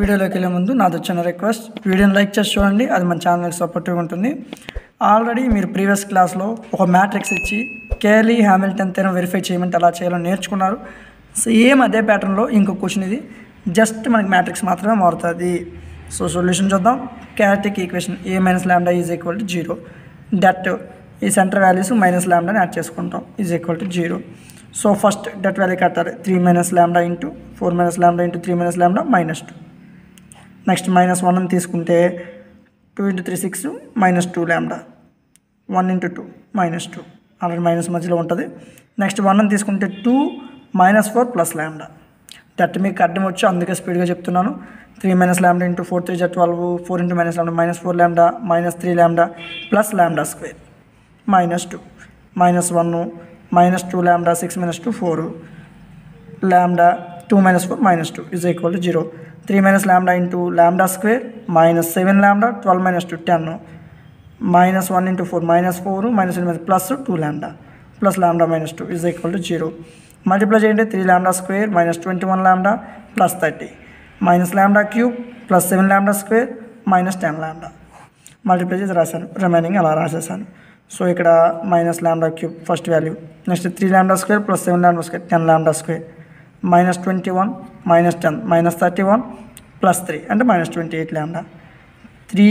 వీడియోలోకి వెళ్ళే ముందు నాది వచ్చిన రిక్వెస్ట్ వీడియోని లైక్ చేసి చూడండి అది మన ఛానల్కి సపోర్టివ్గా ఉంటుంది ఆల్రెడీ మీరు ప్రీవియస్ క్లాస్లో ఒక మ్యాట్రిక్స్ ఇచ్చి కేలీ హ్యామిల్టన్ తెరం వెరిఫై చేయమంటే ఎలా చేయాలో నేర్చుకున్నారు సేమ్ అదే ప్యాటర్న్లో ఇంకో క్వశ్చన్ ఇది జస్ట్ మనకి మ్యాట్రిక్స్ మాత్రమే మారుతుంది సో సొల్యూషన్ చూద్దాం characteristic equation A minus lambda is equal to zero det ఈ centre values minus lambda add చేసుకుంటాం is equal to zero so first det value కట్టాలి three minus lambda into four minus lambda into three minus lambda minus two next minus one అని తీసుకుంటే two into three six minus two lambda one into two minus two already minus మధ్యలో ఉంటుంది next one అని తీసుకుంటే two minus four plus lambda that మీకు అడ్డం వచ్చి అందుకే స్పీడ్గా చెప్తున్నాను three minus lambda into four three జా twelve four into minus lambda minus four lambda minus three lambda plus lambda square minus two minus one minus two lambda six minus two four lambda two minus four minus two is equal to zero three minus lambda into lambda square minus seven lambda twelve minus two ten minus one into four minus four minus minus plus two lambda plus lambda minus two is equal to zero multiply చేయండి three lambda square minus twenty one lambda plus thirty minus lambda cube plus seven lambda square minus ten lambda multiply చేసి రాశాను remaining అలా రాసేసాను so ఇక్కడ minus lambda cube first value next three lambda square plus seven lambda square ten lambda square minus twenty one minus ten minus thirty one plus three అంటే minus twenty eight lambda three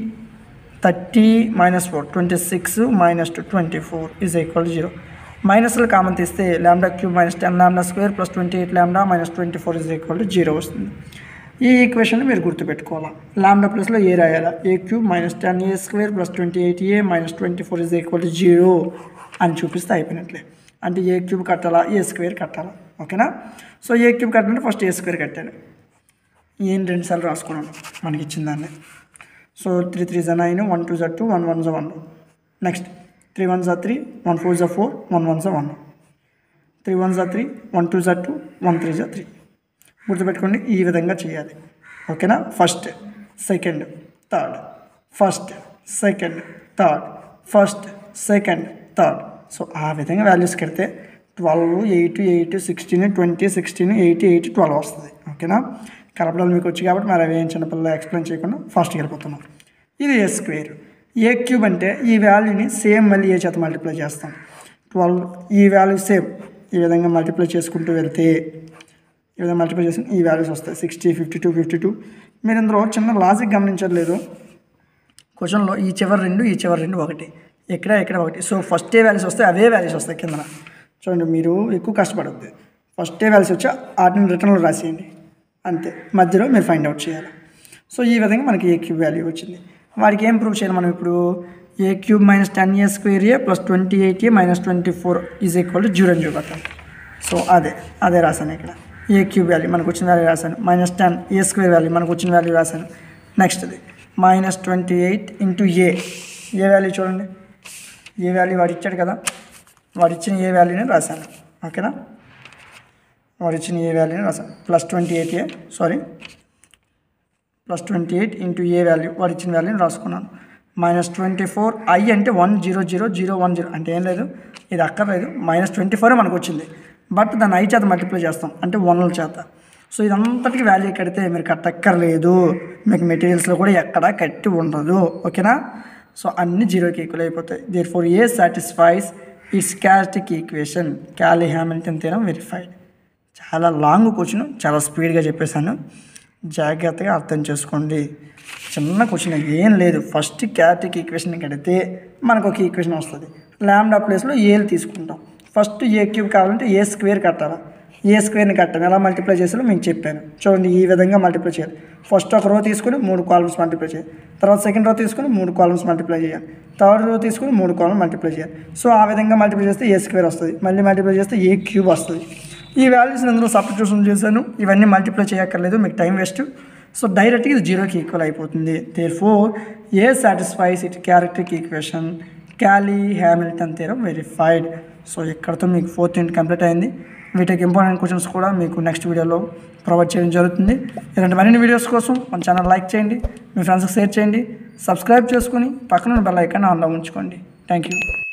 thirty minus four twenty six minus two twenty four is equal zero మైనస్లో common తీస్తే lambda cube minus ten lambda square plus twenty eight lambda minus twenty four is equal to zero వస్తుంది ఈ equation మీరు గుర్తుపెట్టుకోవాలా lambda ప్లస్లో A రాయాలా A cube minus ten A square plus twenty eight A minus twenty four is equal to zero అని చూపిస్తే అయిపోయినట్లే అంటే ఏ cube కట్టాలా ఏ స్క్వేర్ కట్టాలా ఓకేనా సో ఏ క్యూబ్ కట్టాలంటే ఫస్ట్ ఏ స్క్వేర్ కట్టాను ఏం రెండు సార్లు రాసుకున్నాను మనకి ఇచ్చిన దాన్ని సో త్రీ త్రీ జా నైన్ వన్ టూ జా టూ వన్ వన్ జా వన్ నెక్స్ట్ త్రీ వన్ జా త్రీ వన్ ఫోర్ జా ఫోర్ వన్ వన్ జా వన్ త్రీ వన్ జా త్రీ వన్ టూ జా టూ వన్ త్రీ జా త్రీ గుర్తుపెట్టుకోండి ఈ విధంగా చేయాలి ఓకేనా first second third first second third first second third so ఆ విధంగా వాల్యూస్ కడితే twelve eight eight sixteen twenty sixteen eight eight twelve వస్తుంది ఓకేనా కలపడాలు మీకు వచ్చి కాబట్టి మరి అవి ఏం చిన్నపిల్లలు ఎక్స్ప్లెయిన్ చేయకుండా ఫాస్ట్కి వెళ్ళిపోతున్నాం ఇది ఏ స్క్వేర్ ఏ క్యూబ్ అంటే ఈ వాల్యూని సేమ్ మళ్ళీ ఏ చేత మల్టిప్లై చేస్తాం ట్వెల్వ్ ఈ వాల్యూ సేమ్ ఈ విధంగా మల్టిప్లై చేసుకుంటూ వెళ్తే ఈ విధంగా మల్టిప్లై చేసి ఈ వాల్యూస్ వస్తాయి sixty fifty two fifty two మీరు ఇందులో చిన్న లాజిక్ గమనించట్లేదు క్వశ్చన్లో ఈ చివరి రెండు ఈ చివరి రెండు ఒకటి ఎక్కడ ఎక్కడ ఒకటి సో ఫస్ట్ ఏ వాల్యూస్ వస్తాయి అవే వాల్యూస్ వస్తాయి కిందన చూడండి మీరు ఎక్కువ కష్టపడద్దు ఫస్ట్ ఏ వాల్యూస్ వచ్చి వాటిని రిటర్న్లో రాసేయండి అంతే మధ్యలో మీరు ఫైండ్ అవుట్ చేయాలి సో ఈ విధంగా మనకి ఏ క్యూబ్ వాల్యూ వచ్చింది వాడికి ఏం ప్రూవ్ చేయాలి మనం ఇప్పుడు A cube minus ten A square A plus twenty eight A minus twenty four is equal to zero అని చూపెట్టాలి సో అదే అదే రాశాను ఇక్కడ ఏ క్యూబ్ వాల్యూ మనకు వచ్చిన వాల్యూ రాశాను minus ten A square value మనకు వచ్చిన వాల్యూ రాశాను నెక్స్ట్ది minus twenty eight into A A value చూడండి ఏ వాల్యూ వాడు ఇచ్చాడు కదా వాడు ఇచ్చిన ఏ వాల్యూని రాశాను ఓకేనా వాడు ఇచ్చిన ఏ వాల్యూని రాశాను plus twenty eight A sorry plus twenty eight into A value వాడు ఇచ్చిన వాల్యూని రాసుకున్నాను మైనస్ ట్వంటీ ఫోర్ ఐ అంటే one zero zero zero one zero అంటే ఏం లేదు ఇది అక్కర్లేదు మైనస్ ట్వంటీ ఫోరే మనకు వచ్చింది బట్ దాన్ని ఐ చేత మల్టిప్లై చేస్తాం అంటే వన్ల చేత సో ఇదంతటికి వాల్యూ కడితే మీరు కట్టక్కర్లేదు మీకు మెటీరియల్స్లో కూడా ఎక్కడా కట్టి ఉండదు ఓకేనా సో అన్ని జీరోకి ఈక్వల్ అయిపోతాయి therefore A satisfies its characteristic equation Cayley Hamilton theorem verified చాలా లాంగ్ క్వశ్చన్ చాలా స్పీడ్గా చెప్పేశాను జాగ్రత్తగా అర్థం చేసుకోండి చిన్న క్వశ్చన్ ఏం లేదు ఫస్ట్ క్యారెటిక్ ఈక్వేషన్ కడితే మనకు ఒక ఈక్వేషన్ వస్తుంది ల్యాండా ప్లేస్లో ఏలు తీసుకుంటాం ఫస్ట్ ఏ క్యూబ్ కావాలంటే ఏ స్క్వేర్ కట్టాలా ఏ స్క్వేర్ని కట్టాను ఎలా మల్టిప్లై చేసాలో మీకు చెప్పాను చూడండి ఈ విధంగా మల్టిప్లై చేయాలి ఫస్ట్ ఒక రో తీసుకుని మూడు కాలమ్స్ మల్టిప్లై చేయాలి తర్వాత సెకండ్ రో తీసుకుని మూడు కాలమ్స్ మల్టిప్లై చేయాలి థర్డ్ రో తీసుకుని మూడు కాలమ్స్ మల్టిప్లై చేయాలి సో ఆ విధంగా మల్టిప్లై చేస్తే ఏ స్క్వేర్ వస్తుంది మళ్ళీ మల్టిప్లై చేస్తే ఏ క్యూబ్ వస్తుంది ఈ వాల్యూస్ అందులో సబ్స్టిట్యూషన్ చేశాను ఇవన్నీ మల్టిప్లై చేయక్కర్లేదు మీకు టైం వేస్ట్ సో డైరెక్ట్గా ఇది జీరోకి ఈక్వల్ అయిపోతుంది therefore A satisfies it characteristic equation Cayley Hamilton theorem verified so ఇక్కడతో మీకు ఫోర్త్ యూనిట్ కంప్లీట్ అయింది వీటికి ఇంపార్టెంట్ క్వశ్చన్స్ కూడా మీకు నెక్స్ట్ వీడియోలో ప్రొవైడ్ చేయడం జరుగుతుంది ఇలాంటి మరిన్ని వీడియోస్ కోసం మన ఛానల్ లైక్ చేయండి మీ ఫ్రెండ్స్కి షేర్ చేయండి సబ్స్క్రైబ్ చేసుకుని పక్కన బెల్ ఐకాన్ ఆన్లో ఉంచుకోండి థ్యాంక్ యూ